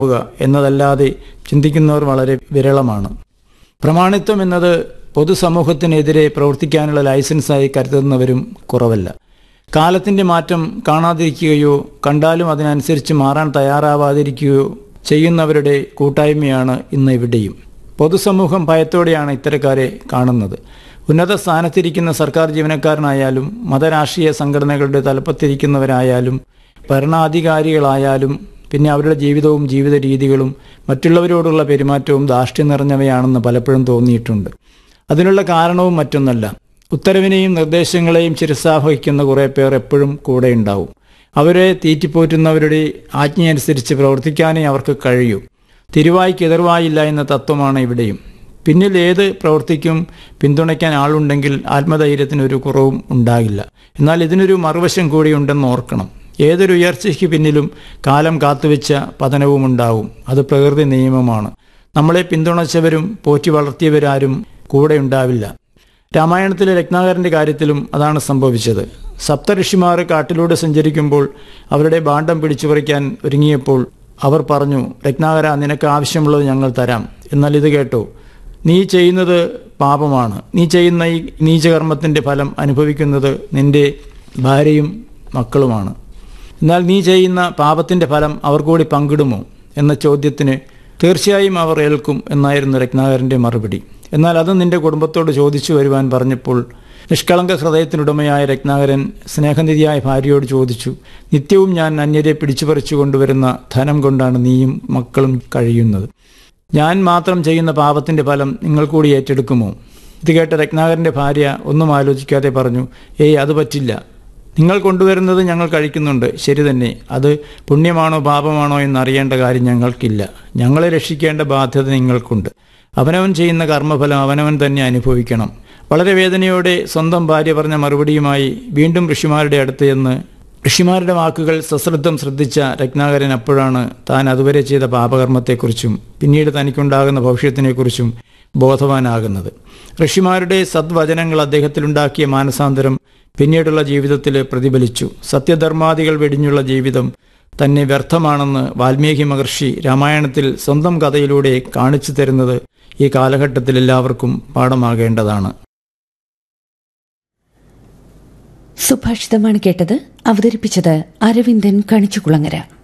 ആവുക എന്നതല്ലാതെ ചിന്തിക്കുന്നവർ വളരെ വിരളമാണ് പ്രമാണിത്വം എന്നത് പൊതുസമൂഹത്തിനെതിരെ പ്രവർത്തിക്കാനുള്ള ലൈസൻസായി കരുതുന്നവരും കുറവല്ല കാലത്തിന്റെ മാറ്റം കാണാതിരിക്കുകയോ കണ്ടാലും അതിനനുസരിച്ച് മാറാൻ തയ്യാറാവാതിരിക്കുകയോ ചെയ്യുന്നവരുടെ കൂട്ടായ്മയാണ് ഇന്ന് ഇവിടെയും പൊതുസമൂഹം ഭയത്തോടെയാണ് ഇത്തരക്കാരെ കാണുന്നത് ഉന്നത സ്ഥാനത്തിരിക്കുന്ന സർക്കാർ ജീവനക്കാരനായാലും മതരാഷ്ട്രീയ സംഘടനകളുടെ തലപ്പത്തിരിക്കുന്നവരായാലും ഭരണാധികാരികളായാലും പിന്നെ അവരുടെ ജീവിതവും ജീവിത രീതികളും മറ്റുള്ളവരോടുള്ള പെരുമാറ്റവും ധാർഷ്ട്യം നിറഞ്ഞവയാണെന്ന് പലപ്പോഴും തോന്നിയിട്ടുണ്ട് അതിനുള്ള കാരണവും മറ്റൊന്നല്ല ഉത്തരവിനെയും നിർദ്ദേശങ്ങളെയും ശിരസാവഹിക്കുന്ന കുറേ പേർ എപ്പോഴും കൂടെ ഉണ്ടാവും അവരെ തീറ്റിപ്പോറ്റുന്നവരുടെ ആജ്ഞയനുസരിച്ച് പ്രവർത്തിക്കാനേ അവർക്ക് കഴിയൂ തിരുവായ്ക്ക് എതിർവായില്ല എന്ന തത്വമാണ് ഇവിടെയും പിന്നിൽ ഏത് പ്രവൃത്തിക്കും പിന്തുണയ്ക്കാൻ ആളുണ്ടെങ്കിൽ ആത്മധൈര്യത്തിന് ഒരു കുറവും ഉണ്ടാകില്ല എന്നാൽ ഇതിനൊരു മറുവശം കൂടിയുണ്ടെന്ന് ഓർക്കണം ഏതൊരു ഉയർച്ചയ്ക്ക് പിന്നിലും കാലം കാത്തുവെച്ച പതനവും ഉണ്ടാവും അത് പ്രകൃതി നിയമമാണ് നമ്മളെ പിന്തുണച്ചവരും പോറ്റി വളർത്തിയവരാരും കൂടെ ഉണ്ടാവില്ല രാമായണത്തിലെ രത്നാകരന്റെ കാര്യത്തിലും അതാണ് സംഭവിച്ചത് സപ്തഋഷിമാർ കാട്ടിലൂടെ സഞ്ചരിക്കുമ്പോൾ അവരുടെ ഭാണ്ഡം പിടിച്ചു പറിക്കാൻ ഒരുങ്ങിയപ്പോൾ അവർ പറഞ്ഞു രത്നാകര നിനക്ക് ആവശ്യമുള്ളത് ഞങ്ങൾ തരാം എന്നാൽ ഇത് കേട്ടോ നീ ചെയ്യുന്നത് പാപമാണ് നീ ചെയ്യുന്ന ഈ നീചകർമ്മത്തിന്റെ ഫലം അനുഭവിക്കുന്നത് നിന്റെ ഭാര്യയും മക്കളുമാണ് എന്നാൽ നീ ചെയ്യുന്ന പാപത്തിന്റെ ഫലം അവർ കൂടി പങ്കിടുമോ എന്ന ചോദ്യത്തിന് തീർച്ചയായും അവർ ഏൽക്കും എന്നായിരുന്നു രത്നാകരന്റെ മറുപടി എന്നാൽ അത് നിന്റെ കുടുംബത്തോട് ചോദിച്ചു വരുവാൻ പറഞ്ഞപ്പോൾ നിഷ്കളങ്ക ഹൃദയത്തിനുടമയായ രത്നാകരൻ സ്നേഹനിധിയായ ഭാര്യയോട് ചോദിച്ചു നിത്യവും ഞാൻ അന്യരെ പിടിച്ചുപറിച്ചു കൊണ്ടുവരുന്ന ധനം കൊണ്ടാണ് നീയും മക്കളും കഴിയുന്നത് ഞാൻ മാത്രം ചെയ്യുന്ന പാപത്തിന്റെ ഫലം നിങ്ങൾ കൂടി ഏറ്റെടുക്കുമോ ഇത് കേട്ട രത്നാകരന്റെ ഭാര്യ ഒന്നും ആലോചിക്കാതെ പറഞ്ഞു ഏയ് അത് പറ്റില്ല നിങ്ങൾ കൊണ്ടുവരുന്നത് ഞങ്ങൾ കഴിക്കുന്നുണ്ട് ശരി തന്നെ അത് പുണ്യമാണോ പാപമാണോ എന്നറിയേണ്ട കാര്യം ഞങ്ങൾക്കില്ല ഞങ്ങളെ രക്ഷിക്കേണ്ട ബാധ്യത നിങ്ങൾക്കുണ്ട് അവനവൻ ചെയ്യുന്ന കർമ്മഫലം അവനവൻ തന്നെ അനുഭവിക്കണം വളരെ വേദനയോടെ സ്വന്തം ഭാര്യ പറഞ്ഞ മറുപടിയുമായി വീണ്ടും ഋഷിമാരുടെ അടുത്ത് ചെന്ന് ഋഷിമാരുടെ വാക്കുകൾ സശ്രദ്ധം ശ്രദ്ധിച്ച രത്നാകരൻ അപ്പോഴാണ് താൻ അതുവരെ ചെയ്ത പാപകർമ്മത്തെക്കുറിച്ചും പിന്നീട് തനിക്കുണ്ടാകുന്ന ഭവിഷ്യത്തിനെക്കുറിച്ചും ബോധവാനാകുന്നത് ഋഷിമാരുടെ സദ്വചനങ്ങൾ അദ്ദേഹത്തിലുണ്ടാക്കിയ മാനസാന്തരം പിന്നീടുള്ള ജീവിതത്തിൽ പ്രതിഫലിച്ചു സത്യധർമാദികൾ വെടിഞ്ഞുള്ള ജീവിതം തന്നെ വ്യർത്ഥമാണെന്ന് വാൽമീകി മഹർഷി രാമായണത്തിൽ സ്വന്തം കഥയിലൂടെ കാണിച്ചു തരുന്നത് ഈ കാലഘട്ടത്തിൽ എല്ലാവർക്കും പാഠമാകേണ്ടതാണ് സുഭാഷിതമാണ് കേട്ടത് അവതരിപ്പിച്ചത് അരവിന്ദൻ കണിച്ചുകുളങ്ങര